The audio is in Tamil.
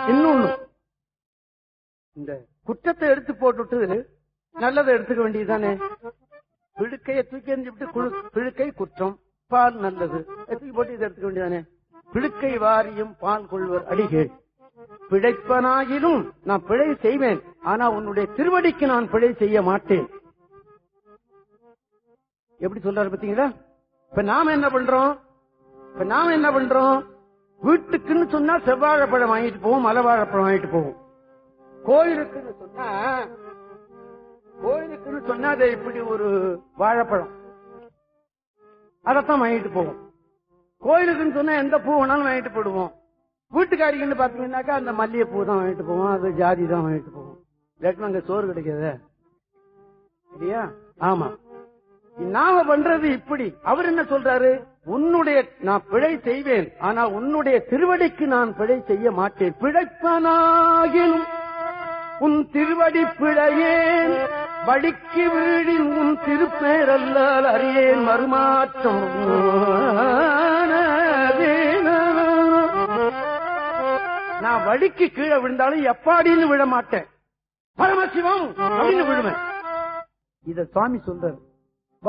இன்னொன்னு இந்த குற்றத்தை எடுத்து போட்டுட்டு நல்லதை எடுத்துக்க வேண்டியதுதானே பிழுக்கையை தூக்கி எறிஞ்சுட்டு குழு- பிழுக்கை குற்றம் பால் நல்லது அதை தூக்கி போட்டு இதை எடுத்துக்க வேண்டியதானே பிழுக்கை வாரியும் பால் கொள்வர் அடிகள் பிழைப்பனாகிலும் நான் பிழை செய்வேன் ஆனா உன்னுடைய திருவடிக்கு நான் பிழை செய்ய மாட்டேன் எப்படி சொல்றாரு பாத்தீங்களா இப்ப நாம என்ன பண்றோம் இப்ப நாம என்ன பண்றோம் வீட்டுக்குன்னு சொன்னா செவ்வாழைப்பழம் வாங்கிட்டு போவோம் மலவாழைப்பழம் வாங்கிட்டு போவோம் கோயிலுக்குன்னு சொன்னா கோயிலுக்குன்னு சொன்னா அது இப்படி ஒரு வாழைப்பழம் அதத்தான் வாங்கிட்டு போவோம் கோயிலுக்குன்னு சொன்னா எந்த பூ வேணாலும் வாங்கிட்டு போடுவோம் வீட்டுக்காரிக்குன்னு பாத்தீங்கன்னாக்கா அந்த மல்லிகை பூ தான் வாங்கிட்டு போவோம் அது ஜாதி தான் வாங்கிட்டு போவோம் இல்லாட்டி அங்க சோறு கிடைக்காதே இல்லையா ஆமா நாம பண்றது இப்படி அவர் என்ன சொல்றாரு உன்னுடைய நான் பிழை செய்வேன் ஆனா உன்னுடைய திருவடிக்கு நான் பிழை செய்ய மாட்டேன் பிழைப்பனாகிலும் உன் திருவடி பிழையேன் வடிக்கு வீழின் உன் திருப்பேரல்லால் அறியேன் மறுமாற்றம் நான் வடிக்கு கீழே விழுந்தாலும் எப்பாடின்னு விழ மாட்டேன் பரமசிவம் அப்படின்னு விழுவேன் இத சுவாமி சொல்றாரு